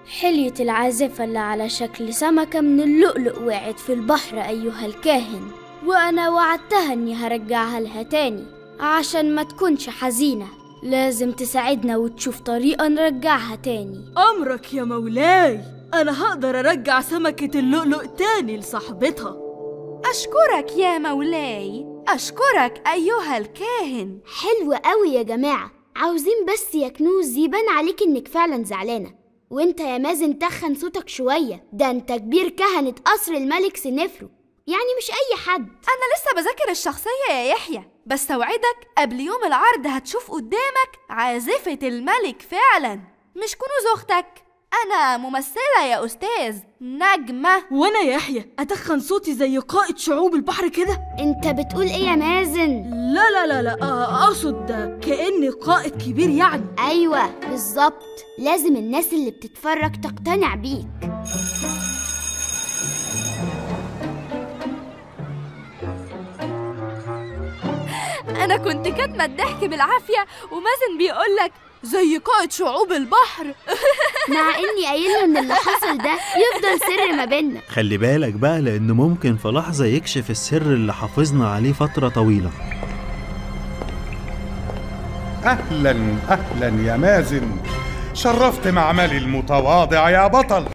حلية العازفة اللي على شكل سمكة من اللؤلؤ وقعت في البحر أيها الكاهن وأنا وعدتها إني هرجعها لها تاني عشان ما تكونش حزينة لازم تساعدنا وتشوف طريقة نرجعها تاني أمرك يا مولاي أنا هقدر أرجع سمكة اللؤلؤ تاني لصاحبتها أشكرك يا مولاي أشكرك أيها الكاهن حلو قوي يا جماعة عاوزين بس يا كنوز يبان عليك إنك فعلا زعلانة وانت يا مازن تخن صوتك شوية ده انت كبير كهنة قصر الملك سنفرو يعني مش أي حد أنا لسه بذاكر الشخصية يا يحيى بس أوعدك قبل يوم العرض هتشوف قدامك عازفة الملك فعلا مش كنوز أختك أنا ممثلة يا أستاذ نجمة وأنا يحيى أتخن صوتي زي قائد شعوب البحر كده انت بتقول ايه يا مازن لا لا لا لا آه، أقصد كأني قائد كبير يعني ايوه بالظبط لازم الناس اللي بتتفرج تقتنع بيك أنا كنت كاتمة الضحك بالعافية ومازن بيقولك زي قائد شعوب البحر مع اني قايله ان اللي حصل ده يفضل سر ما بيننا خلي بالك بقى لأن ممكن في لحظة يكشف السر اللي حافظنا عليه فترة طويلة أهلا أهلا يا مازن شرفت معملي المتواضع يا بطل